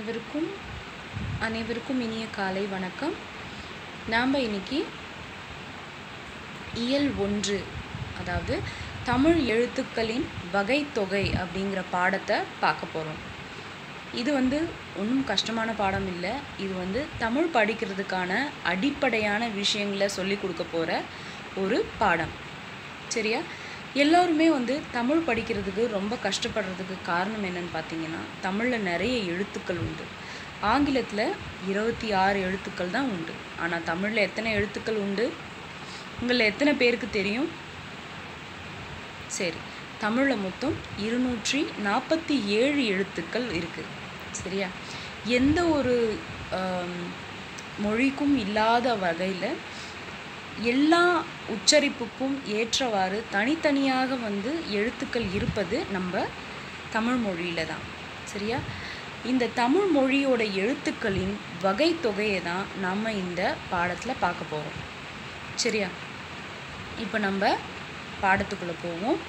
அனைவருக்கும் அனைவருக்கும் இனிய காலை வணக்கம் நாம் இன்னைக்கு இயல் ஒன்று அதாவது தமிழ் எழுத்துக்களின் வகைத்தொகை அப்படிங்கிற பாடத்தை பார்க்க போகிறோம் இது வந்து ஒன்றும் கஷ்டமான பாடம் இல்லை இது வந்து தமிழ் படிக்கிறதுக்கான அடிப்படையான விஷயங்களை சொல்லி கொடுக்க போகிற ஒரு பாடம் சரியா எல்லோருமே வந்து தமிழ் படிக்கிறதுக்கு ரொம்ப கஷ்டப்படுறதுக்கு காரணம் என்னன்னு பார்த்தீங்கன்னா தமிழில் நிறைய எழுத்துக்கள் உண்டு ஆங்கிலத்தில் இருபத்தி ஆறு எழுத்துக்கள் தான் உண்டு ஆனால் தமிழில் எத்தனை எழுத்துக்கள் உண்டு உங்களில் எத்தனை பேருக்கு தெரியும் சரி தமிழில் மொத்தம் இருநூற்றி நாற்பத்தி ஏழு எழுத்துக்கள் இருக்குது சரியா எந்த ஒரு ஆம், மொழிக்கும் இல்லாத வகையில் எல்லா உச்சரிப்புக்கும் ஏற்றவாறு தனித்தனியாக வந்து எழுத்துக்கள் இருப்பது நம்ம தமிழ் மொழியில் தான் சரியா இந்த தமிழ் மொழியோட எழுத்துக்களின் வகை தொகையை தான் நம்ம இந்த பாடத்தில் பார்க்க போகிறோம் சரியா இப்போ நம்ம பாடத்துக்குள்ளே போவோம்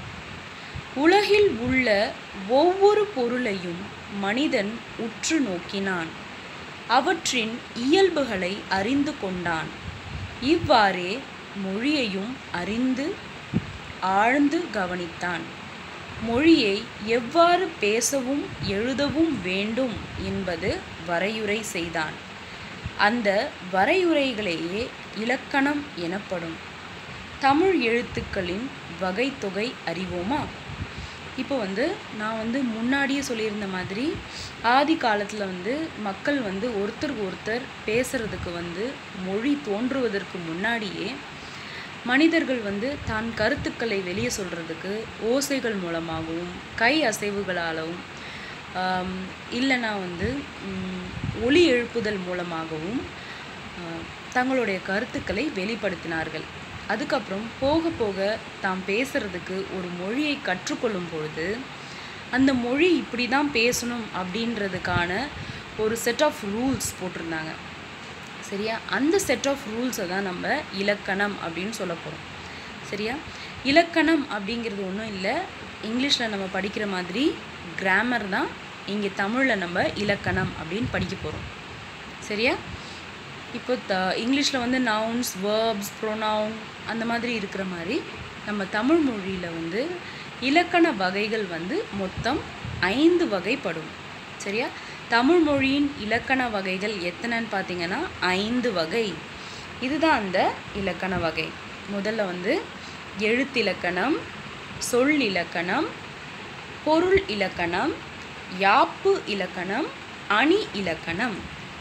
உலகில் உள்ள ஒவ்வொரு பொருளையும் மனிதன் உற்று நோக்கினான் அவற்றின் இயல்புகளை அறிந்து கொண்டான் இவ்வாறே மொழியையும் அறிந்து ஆழ்ந்து கவனித்தான் மொழியை எவ்வாறு பேசவும் எழுதவும் வேண்டும் என்பது வரையுரை செய்தான் அந்த வரையுரைகளையே இலக்கணம் எனப்படும் தமிழ் எழுத்துக்களின் வகைத்தொகை அறிவோமா இப்போ வந்து நான் வந்து முன்னாடியே சொல்லியிருந்த மாதிரி ஆதி காலத்தில் வந்து மக்கள் வந்து ஒருத்தருக்கு ஒருத்தர் பேசுறதுக்கு வந்து மொழி தோன்றுவதற்கு முன்னாடியே மனிதர்கள் வந்து தான் கருத்துக்களை வெளியே சொல்கிறதுக்கு ஓசைகள் மூலமாகவும் கை அசைவுகளாலும் ஆம், இல்லைன்னா வந்து ம், ஒலி எழுப்புதல் மூலமாகவும் ஆ, தங்களுடைய கருத்துக்களை வெளிப்படுத்தினார்கள் அதுக்கப்புறம் போக போக தாம் பேசுறதுக்கு ஒரு மொழியை கற்றுக்கொள்ளும் பொழுது அந்த மொழி இப்படி தான் பேசணும் அப்படின்றதுக்கான ஒரு செட் ஆஃப் ரூல்ஸ் போட்டிருந்தாங்க சரியா அந்த செட் ஆஃப் ரூல்ஸை தான் நம்ம இலக்கணம் அப்படின்னு சொல்ல போகிறோம் சரியா இலக்கணம் அப்படிங்கிறது ஒன்றும் இல்லை இங்கிலீஷில் நம்ம படிக்கிற மாதிரி கிராமர் தான் இங்கே தமிழில் நம்ம இலக்கணம் அப்படின்னு படிக்க போகிறோம் சரியா இப்போ த இங்கிலீஷில் வந்து நவுன்ஸ் வேர்ப்ஸ் ப்ரொனவுன் அந்த மாதிரி இருக்கிற மாதிரி நம்ம தமிழ் மொழியில் வந்து இலக்கண வகைகள் வந்து மொத்தம் ஐந்து வகைப்படும் சரியா தமிழ் மொழியின் இலக்கண வகைகள் எத்தனைன்னு பார்த்தீங்கன்னா ஐந்து வகை இதுதான் அந்த இலக்கண வகை முதல்ல வந்து எழுத்திலக்கணம் சொல் இலக்கணம் பொருள் இலக்கணம் யாப்பு இலக்கணம் அணி இலக்கணம்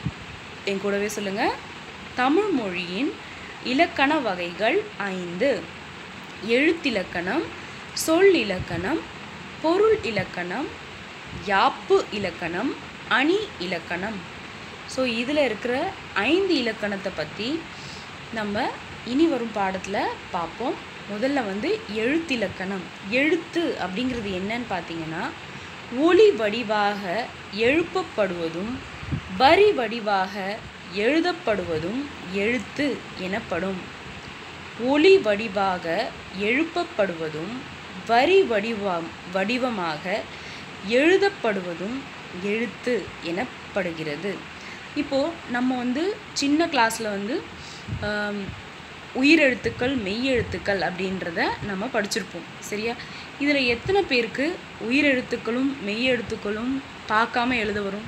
என் கூடவே சொல்லுங்க தமிழ் மொழியின் இலக்கண வகைகள் ஐந்து எழுத்திலக்கணம் சொல் இலக்கணம் பொருள் இலக்கணம் யாப்பு இலக்கணம் அணி இலக்கணம் ஸோ இதில் இருக்கிற ஐந்து இலக்கணத்தை பற்றி நம்ம இனி வரும் பாடத்தில் பார்ப்போம் முதல்ல வந்து எழுத்திலக்கணம் எழுத்து அப்படிங்கிறது என்னன்னு பார்த்தீங்கன்னா ஒளி வடிவாக எழுப்பப்படுவதும் வரி வடிவாக எழுதப்படுவதும் எழுத்து எனப்படும் ஒளி வடிவாக எழுப்பப்படுவதும் வரி வடிவம் வடிவமாக எழுதப்படுவதும் எழுத்து எனப்படுகிறது இப்போது நம்ம வந்து சின்ன கிளாஸில் வந்து ஆம், உயிரெழுத்துக்கள் மெய்யெழுத்துக்கள் அப்படின்றத நம்ம படிச்சிருப்போம் சரியா இதில் எத்தனை பேருக்கு உயிரெழுத்துக்களும் மெய்யெழுத்துக்களும் பார்க்காம எழுத வரும்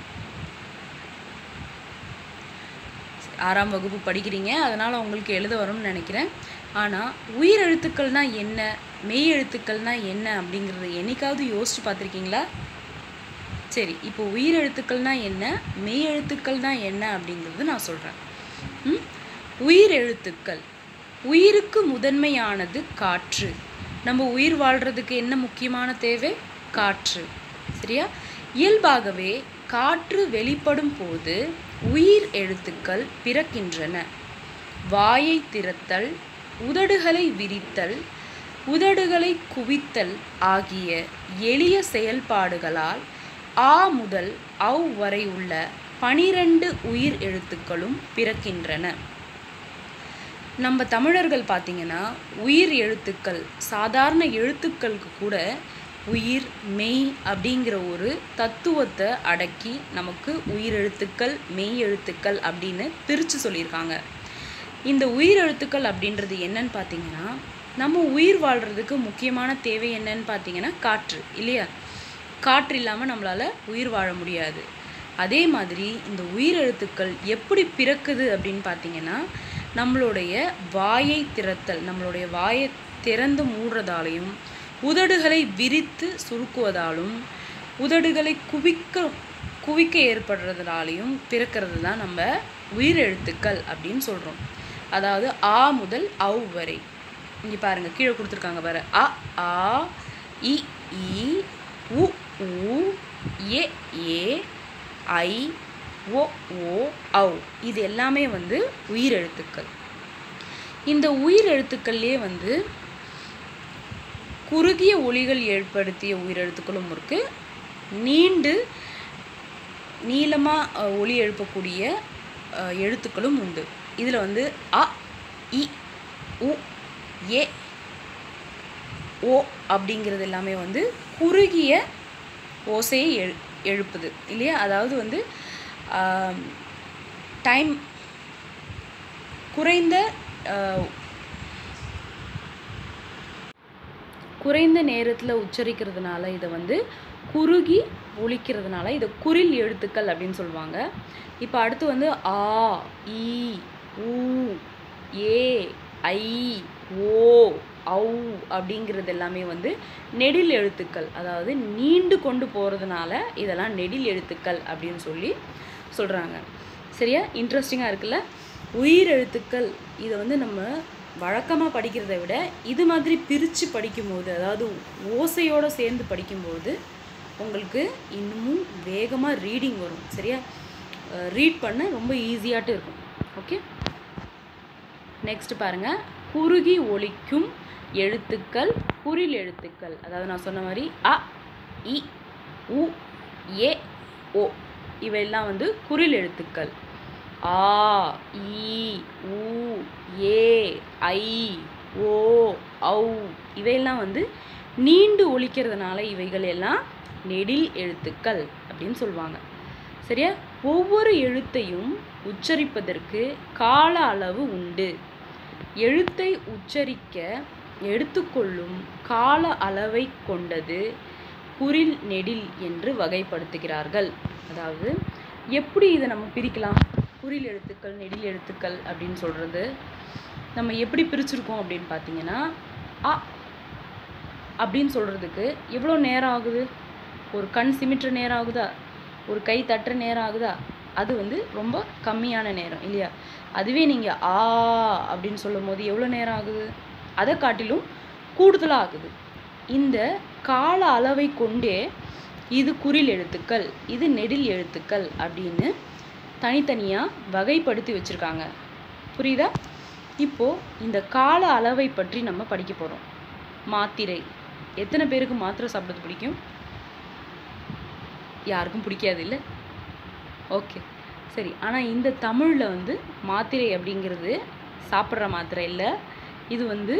ஆறாம் வகுப்பு படிக்கிறீங்க அதனால் உங்களுக்கு எழுத வரும்னு நினைக்கிறேன் ஆனால் உயிரெழுத்துக்கள்னா என்ன மெய் எழுத்துக்கள்னா என்ன அப்படிங்கிறத என்னைக்காவது யோசிச்சு பார்த்துருக்கீங்களா சரி இப்போ உயிரெழுத்துக்கள்னா என்ன மெய் எழுத்துக்கள்னா என்ன அப்படிங்கிறது நான் சொல்கிறேன் ம் உயிர் எழுத்துக்கள் உயிருக்கு முதன்மையானது காற்று நம்ம உயிர் வாழ்கிறதுக்கு என்ன முக்கியமான தேவை காற்று சரியா இயல்பாகவே காற்று வெளிப்படும் போது உயிர் எழுத்துக்கள் பிறக்கின்றன வாயை திறத்தல் உதடுகளை விரித்தல் உதடுகளை குவித்தல் ஆகிய எளிய செயல்பாடுகளால் ஆ முதல் அவ் வரை உள்ள பனிரெண்டு உயிர் எழுத்துக்களும் பிறக்கின்றன நம்ம தமிழர்கள் பார்த்தீங்கன்னா உயிர் எழுத்துக்கள் சாதாரண எழுத்துக்களுக்கு கூட உயிர் மெய் அப்படிங்கிற ஒரு தத்துவத்தை அடக்கி நமக்கு உயிரெழுத்துக்கள் மெய் எழுத்துக்கள் அப்படின்னு பிரித்து சொல்லியிருக்காங்க இந்த உயிரெழுத்துக்கள் அப்படின்றது என்னன்னு பார்த்தீங்கன்னா நம்ம உயிர் வாழ்கிறதுக்கு முக்கியமான தேவை என்னன்னு பார்த்தீங்கன்னா காற்று இல்லையா காற்று இல்லாமல் நம்மளால் உயிர் வாழ முடியாது அதே மாதிரி இந்த உயிரெழுத்துக்கள் எப்படி பிறக்குது அப்படின்னு பார்த்தீங்கன்னா நம்மளுடைய வாயை திறத்தல் நம்மளுடைய வாயை திறந்து மூடுறதாலையும் உதடுகளை விரித்து சுருக்குவதாலும் உதடுகளை குவிக்க குவிக்க ஏற்படுறதுனாலையும் பிறக்கிறது தான் நம்ம உயிரெழுத்துக்கள் அப்படின்னு சொல்கிறோம் அதாவது ஆ முதல் அவ் வரை இங்கே பாருங்கள் கீழே கொடுத்துருக்காங்க பாரு அ ஆ இ ஈ உ ஊ ஏ ஏ ஐ ஓ ஓ ஔ இது எல்லாமே வந்து உயிரெழுத்துக்கள் இந்த உயிரெழுத்துக்கள்லேயே வந்து குறுகிய ஒளிகள் ஏற்படுத்திய உயிரெழுத்துக்களும் இருக்குது நீண்டு நீளமாக ஒளி எழுப்பக்கூடிய அஹ், எழுத்துக்களும் உண்டு இதில் வந்து அ இ உ ஏ ஓ அப்படிங்கிறது எல்லாமே வந்து குறுகிய ஓசையை எழு எழுப்புது இல்லையா அதாவது வந்து டைம் குறைந்த ஆஹ், குறைந்த நேரத்தில் உச்சரிக்கிறதுனால இதை வந்து குறுகி ஒலிக்கிறதுனால இதை குரில் எழுத்துக்கள் அப்படின்னு சொல்லுவாங்க இப்போ அடுத்து வந்து ஆ இ ஊ ஏ ஐ ஓ ஔ அப்படிங்கிறது எல்லாமே வந்து நெடில் எழுத்துக்கள் அதாவது நீண்டு கொண்டு போகிறதுனால இதெல்லாம் நெடில் எழுத்துக்கள் அப்படின்னு சொல்லி சொல்கிறாங்க சரியா இன்ட்ரெஸ்டிங்காக இருக்குல்ல உயிர் எழுத்துக்கள் இதை வந்து நம்ம வழக்கமாக படிக்கிறதை விட இது மாதிரி பிரித்து படிக்கும்போது அதாவது ஓசையோடு சேர்ந்து படிக்கும்போது உங்களுக்கு இன்னமும் வேகமாக ரீடிங் வரும் சரியா ரீட் பண்ண ரொம்ப ஈஸியாட்டு இருக்கும் ஓகே நெக்ஸ்ட் பாருங்க குறுகி ஒலிக்கும் எழுத்துக்கள் குறில் எழுத்துக்கள் அதாவது நான் சொன்ன மாதிரி அ இ உ ஏ ஓ இவையெல்லாம் வந்து குறில் எழுத்துக்கள் ஆ இ உ ஏ ஐ ஓ ஔ இவையெல்லாம் வந்து நீண்டு ஒலிக்கிறதுனால இவைகள் எல்லாம் நெடில் எழுத்துக்கள் அப்படின்னு சொல்லுவாங்க சரியா ஒவ்வொரு எழுத்தையும் உச்சரிப்பதற்கு கால அளவு உண்டு எழுத்தை உச்சரிக்க எடுத்துக்கொள்ளும் கால அளவை கொண்டது குறில் நெடில் என்று வகைப்படுத்துகிறார்கள் அதாவது எப்படி இதை நம்ம பிரிக்கலாம் குறில் எழுத்துக்கள் நெடில் எழுத்துக்கள் அப்படின்னு சொல்கிறது நம்ம எப்படி பிரிச்சிருக்கோம் அப்படின்னு பார்த்தீங்கன்னா அ அப்படின்னு சொல்கிறதுக்கு எவ்வளோ நேரம் ஆகுது ஒரு கண் சிமிட்டுற நேரம் ஆகுதா ஒரு கை தட்டுற நேரம் ஆகுதா அது வந்து ரொம்ப கம்மியான நேரம் இல்லையா அதுவே நீங்கள் ஆ அப்படின்னு சொல்லும் போது எவ்வளோ நேரம் ஆகுது அதை காட்டிலும் கூடுதலாக ஆகுது இந்த கால அளவை கொண்டே இது குறில் எழுத்துக்கள் இது நெடில் எழுத்துக்கள் அப்படின்னு தனித்தனியாக வகைப்படுத்தி வச்சுருக்காங்க புரியுதா இப்போது இந்த கால அளவை பற்றி நம்ம படிக்க போகிறோம் மாத்திரை எத்தனை பேருக்கு மாத்திரை சாப்பிட்றது பிடிக்கும் யாருக்கும் பிடிக்காது இல்லை ஓகே சரி ஆனால் இந்த தமிழில் வந்து மாத்திரை அப்படிங்கிறது சாப்பிட்ற மாத்திரை இல்லை இது வந்து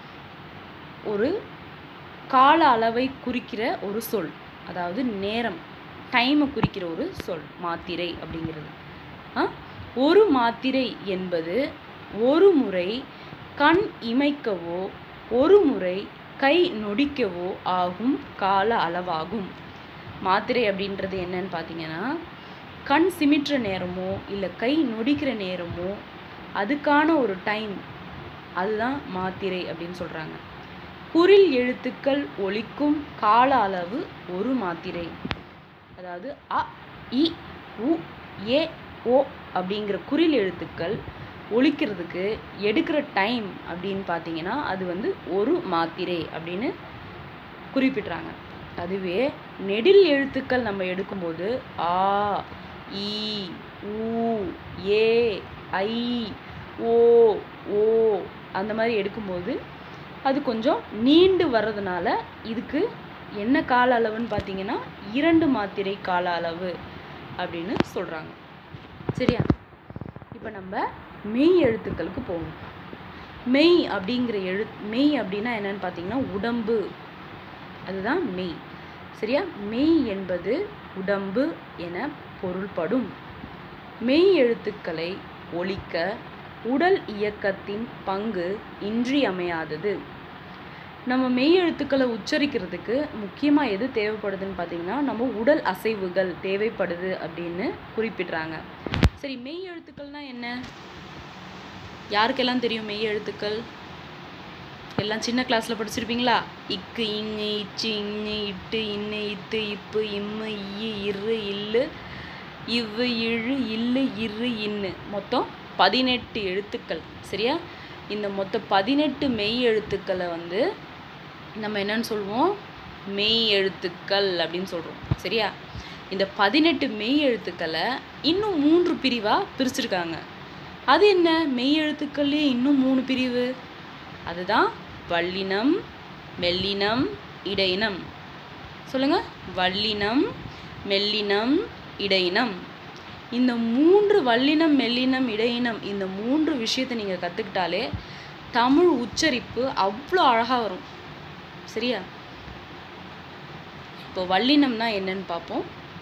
ஒரு கால அளவை குறிக்கிற ஒரு சொல் அதாவது நேரம் டைமை குறிக்கிற ஒரு சொல் மாத்திரை அப்படிங்கிறது ஆ ஒரு மாத்திரை என்பது ஒரு முறை கண் இமைக்கவோ ஒரு முறை கை நொடிக்கவோ ஆகும் கால அளவாகும் மாத்திரை அப்படின்றது என்னன்னு பார்த்தீங்கன்னா கண் சிமிட்டுற நேரமோ இல்லை கை நொடிக்கிற நேரமோ அதுக்கான ஒரு டைம் அதுதான் மாத்திரை அப்படின்னு சொல்கிறாங்க குறில் எழுத்துக்கள் ஒலிக்கும் கால அளவு ஒரு மாத்திரை அதாவது அ இ உ ஏ ஓ அப்படிங்கிற குறில் எழுத்துக்கள் ஒலிக்கிறதுக்கு எடுக்கிற டைம் அப்படின்னு பார்த்தீங்கன்னா அது வந்து ஒரு மாத்திரை அப்படின்னு குறிப்பிட்றாங்க அதுவே நெடில் எழுத்துக்கள் நம்ம எடுக்கும்போது ஆ இ ஊ ஏ ஐ ஓ ஓ அந்த மாதிரி எடுக்கும்போது அது கொஞ்சம் நீண்டு வர்றதுனால இதுக்கு என்ன கால அளவுன்னு பார்த்தீங்கன்னா இரண்டு மாத்திரை கால அளவு அப்படின்னு சொல்கிறாங்க சரியா இப்போ நம்ம மெய் எழுத்துக்களுக்கு போவோம் மெய் அப்படிங்கிற எழு மெய் அப்படின்னா என்னன்னு பார்த்தீங்கன்னா உடம்பு அதுதான் மெய் சரியா மெய் என்பது உடம்பு என பொருள்படும் மெய் எழுத்துக்களை ஒலிக்க உடல் இயக்கத்தின் பங்கு இன்றியமையாதது நம்ம மெய் எழுத்துக்களை உச்சரிக்கிறதுக்கு முக்கியமாக எது தேவைப்படுதுன்னு பார்த்தீங்கன்னா நம்ம உடல் அசைவுகள் தேவைப்படுது அப்படின்னு குறிப்பிடுறாங்க சரி மெய் எழுத்துக்கள்னா என்ன யாருக்கெல்லாம் தெரியும் மெய் எழுத்துக்கள் எல்லாம் சின்ன கிளாஸில் படிச்சிருப்பீங்களா இக்கு இங்கு இச்சு இங்கு இட்டு இன்னு இத்து இப்பு இம்மு இய்யு இரு இல்லு இவ்வு இழு இல்லு இரு இன்னு மொத்தம் பதினெட்டு எழுத்துக்கள் சரியா இந்த மொத்த பதினெட்டு மெய் எழுத்துக்களை வந்து நம்ம என்னன்னு சொல்லுவோம் மெய் எழுத்துக்கள் அப்படின்னு சொல்கிறோம் சரியா இந்த பதினெட்டு மெய் எழுத்துக்களை இன்னும் மூன்று பிரிவாக பிரிச்சிருக்காங்க அது என்ன மெய் எழுத்துக்கள்லேயே இன்னும் மூணு பிரிவு அதுதான் வல்லினம் மெல்லினம் இடையினம் சொல்லுங்க வல்லினம் மெல்லினம் இடையினம் இந்த மூன்று வல்லினம் மெல்லினம் இடையினம் இந்த மூன்று விஷயத்தை நீங்கள் கற்றுக்கிட்டாலே தமிழ் உச்சரிப்பு அவ்வளோ அழகாக வரும் சரியா இப்போ வல்லினம்னா என்னன்னு பார்ப்போம்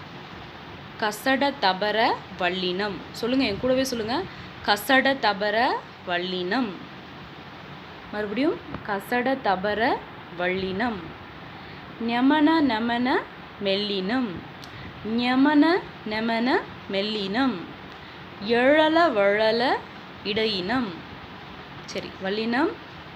கசட தபர வல்லினம் சொல்லுங்க என் கூடவே சொல்லுங்க கசட தபர வல்லினம் மறுபடியும் கசட தபர வல்லினம் ஞமன நமன மெல்லினம் ஞமன நெமன மெல்லினம் எழல வழல இடையினம் சரி வல்லினம்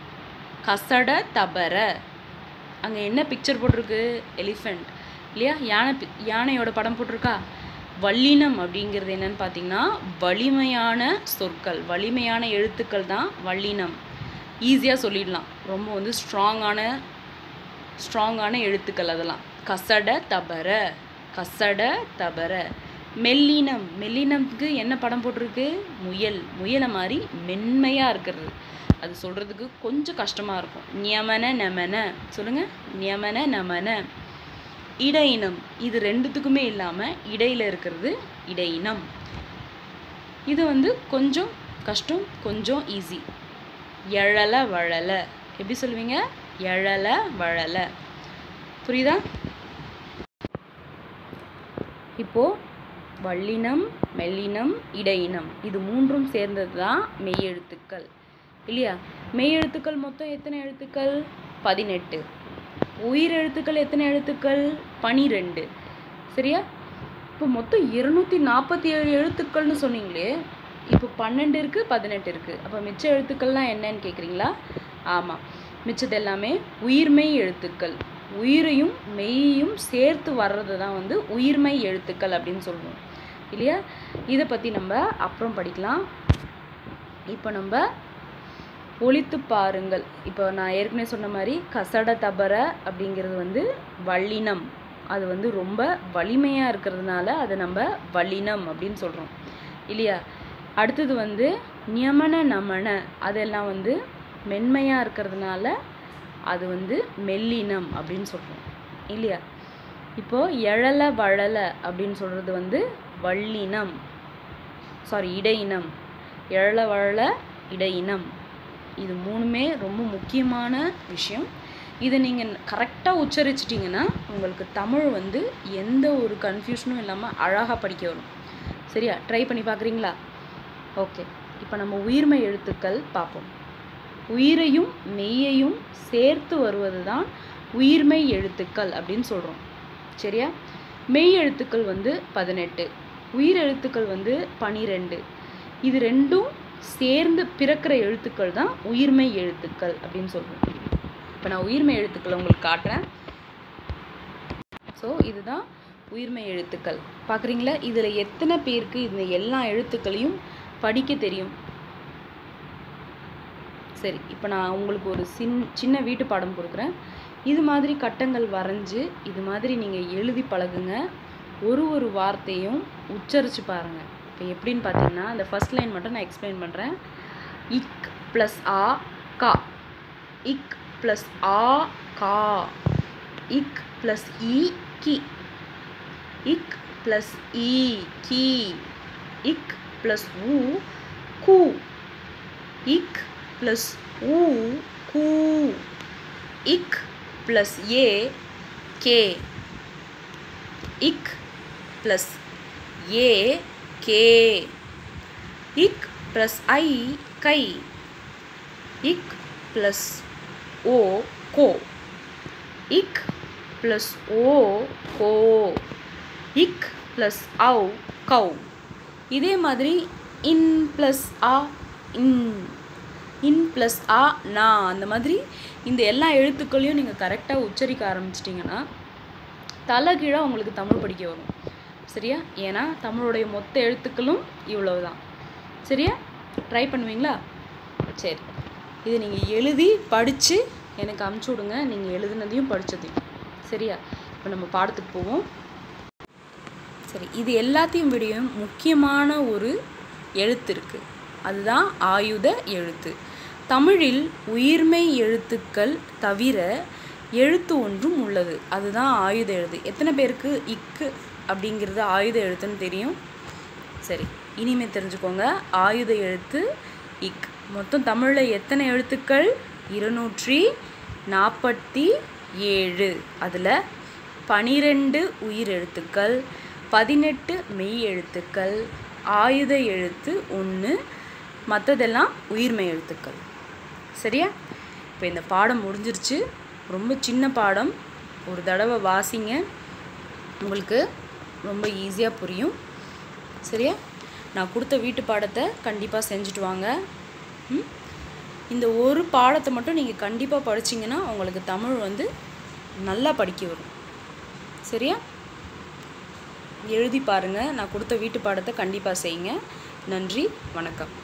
கசட தபர அங்கே என்ன பிக்சர் போட்டிருக்கு எலிஃபெண்ட் இல்லையா யானை பி- யானையோட படம் போட்டிருக்கா வல்லினம் அப்படிங்கிறது என்னன்னு பார்த்தீங்கன்னா வலிமையான சொற்கள் வலிமையான எழுத்துக்கள் தான் வல்லினம் ஈஸியாக சொல்லிடலாம் ரொம்ப வந்து ஸ்ட்ராங்கான ஸ்ட்ராங்கான எழுத்துக்கள் அதெல்லாம் கசட தபர கசட தபர மெல்லினம் மெல்லினம்க்கு என்ன படம் போட்டிருக்கு முயல் முயலை மாதிரி மென்மையாக இருக்கிறது அது சொல்கிறதுக்கு கொஞ்சம் கஷ்டமாக இருக்கும் நியமன நமன சொல்லுங்கள் நியமன நமன இடையினம் இது ரெண்டுத்துக்குமே இல்லாமல் இடையில இருக்கிறது இடையினம் இது வந்து கொஞ்சம் கஷ்டம் கொஞ்சம் ஈஸி எழல வழல எப்படி சொல்லுவீங்க எழல வழல புரியுதா இப்போ வல்லினம் மெல்லினம் இடையினம் இது மூன்றும் சேர்ந்தது தான் மெய்யெழுத்துக்கள் இல்லையா மெய்யெழுத்துக்கள் மொத்தம் எத்தனை எழுத்துக்கள் பதினெட்டு உயிர் எழுத்துக்கள் எத்தனை எழுத்துக்கள் பனிரெண்டு சரியா இப்போ மொத்தம் இருநூத்தி நாற்பத்தி ஏழு எழுத்துக்கள்னு சொன்னீங்களே இப்போ பன்னெண்டு இருக்குது பதினெட்டு இருக்குது அப்போ மிச்ச எழுத்துக்கள்லாம் என்னன்னு கேட்குறீங்களா ஆமாம் மிச்சது எல்லாமே உயிர்மெய் எழுத்துக்கள் உயிரையும் மெய்யையும் சேர்த்து வர்றது தான் வந்து உயிர்மெய் எழுத்துக்கள் அப்படின்னு சொல்லுவோம் இல்லையா இதை பற்றி நம்ம அப்புறம் படிக்கலாம் இப்போ நம்ம ஒலித்து பாருங்கள் இப்போ நான் ஏற்கனவே சொன்ன மாதிரி கசட தபர அப்படிங்கிறது வந்து வல்லினம் அது வந்து ரொம்ப வலிமையாக இருக்கிறதுனால அதை நம்ம வல்லினம் அப்படின்னு சொல்கிறோம் இல்லையா அடுத்தது வந்து நியமன நமன அதெல்லாம் வந்து மென்மையாக இருக்கிறதுனால அது வந்து மெல்லினம் அப்படின்னு சொல்கிறோம் இல்லையா இப்போது எழல வழல அப்படின்னு சொல்கிறது வந்து வல்லினம் சாரி இடையினம் எழல வழல இடையினம் இது மூணுமே ரொம்ப முக்கியமான விஷயம் இதை நீங்கள் கரெக்டாக உச்சரிச்சிட்டிங்கன்னா உங்களுக்கு தமிழ் வந்து எந்த ஒரு கன்ஃபியூஷனும் இல்லாமல் அழகாக படிக்க வரும் சரியா ட்ரை பண்ணி பார்க்குறீங்களா ஓகே இப்போ நம்ம உயிர்மை எழுத்துக்கள் பார்ப்போம் உயிரையும் மெய்யையும் சேர்த்து வருவது தான் உயிர்மெய் எழுத்துக்கள் அப்படின்னு சொல்கிறோம் சரியா மெய் எழுத்துக்கள் வந்து பதினெட்டு உயிர் எழுத்துக்கள் வந்து பனிரெண்டு இது ரெண்டும் சேர்ந்து பிறக்கிற எழுத்துக்கள் தான் உயிர்மெய் எழுத்துக்கள் அப்படின்னு சொல்கிறோம் இப்போ நான் உயிர்மெய் எழுத்துக்களை உங்களுக்கு காட்டுறேன் ஸோ இதுதான் உயிர்மெய் எழுத்துக்கள் பார்க்குறீங்களா இதில் எத்தனை பேருக்கு இந்த எல்லா எழுத்துக்களையும் படிக்க தெரியும் சரி இப்போ நான் உங்களுக்கு ஒரு சின் சின்ன வீட்டு பாடம் கொடுக்குறேன் இது மாதிரி கட்டங்கள் வரைஞ்சு இது மாதிரி நீங்கள் எழுதி பழகுங்க ஒரு ஒரு வார்த்தையும் உச்சரித்து பாருங்கள் இப்போ எப்படின்னு பார்த்தீங்கன்னா அந்த ஃபர்ஸ்ட் லைன் மட்டும் நான் எக்ஸ்பிளைன் பண்ணுறேன் இக் ப்ளஸ் ஆ கா இக் ப்ளஸ் ஆ கா இக் ப்ளஸ் இ கி இக் ப்ளஸ் இ கி இக் ப்ளஸ் உ கு இக் ப்ளஸ் ஊ கூ இக் ப்ளஸ் ஏ கே இக் ப்ளஸ் ஏ கே இக் ப்ளஸ் ஐ கை இக் ப்ளஸ் ஓ கோ இக் ப்ளஸ் ஓ கோ இக் ப்ளஸ் ஔ கௌ இதே மாதிரி இன் ப்ளஸ் ஆ இன் இன் ப்ளஸ் ஆ நா அந்த மாதிரி இந்த எல்லா எழுத்துக்களையும் நீங்கள் கரெக்டாக உச்சரிக்க ஆரம்பிச்சிட்டிங்கன்னா தலைகீழாக உங்களுக்கு தமிழ் படிக்க வரும் சரியா ஏன்னா தமிழுடைய மொத்த எழுத்துக்களும் இவ்வளவு தான் சரியா ட்ரை பண்ணுவீங்களா சரி இது நீங்கள் எழுதி படித்து எனக்கு அமுச்சு விடுங்க நீங்கள் எழுதுனதையும் படித்ததையும் சரியா இப்போ நம்ம பாடத்துக்கு போவோம் சரி இது எல்லாத்தையும் விடையும் முக்கியமான ஒரு எழுத்து இருக்குது அதுதான் ஆயுத எழுத்து தமிழில் உயிர்மெய் எழுத்துக்கள் தவிர எழுத்து ஒன்றும் உள்ளது அதுதான் ஆயுத எழுத்து எத்தனை பேருக்கு இக்கு அப்படிங்கிறது ஆயுத எழுத்துன்னு தெரியும் சரி இனிமேல் தெரிஞ்சுக்கோங்க ஆயுத எழுத்து இக் மொத்தம் தமிழில் எத்தனை எழுத்துக்கள் இருநூற்றி நாற்பத்தி ஏழு அதில் பனிரெண்டு உயிர் எழுத்துக்கள் பதினெட்டு மெய் எழுத்துக்கள் ஆயுத எழுத்து ஒன்று மற்றதெல்லாம் உயிர்மெய் எழுத்துக்கள் சரியா இப்போ இந்த பாடம் முடிஞ்சிருச்சு ரொம்ப சின்ன பாடம் ஒரு தடவை வாசிங்க உங்களுக்கு ரொம்ப ஈஸியாக புரியும் சரியா நான் கொடுத்த வீட்டு பாடத்தை கண்டிப்பாக செஞ்சுட்டு வாங்க ம்? இந்த ஒரு பாடத்தை மட்டும் நீங்கள் கண்டிப்பாக படிச்சீங்கன்னா உங்களுக்கு தமிழ் வந்து நல்லா படிக்க வரும் சரியா எழுதி பாருங்கள் நான் கொடுத்த வீட்டு பாடத்தை கண்டிப்பாக செய்யுங்க நன்றி வணக்கம்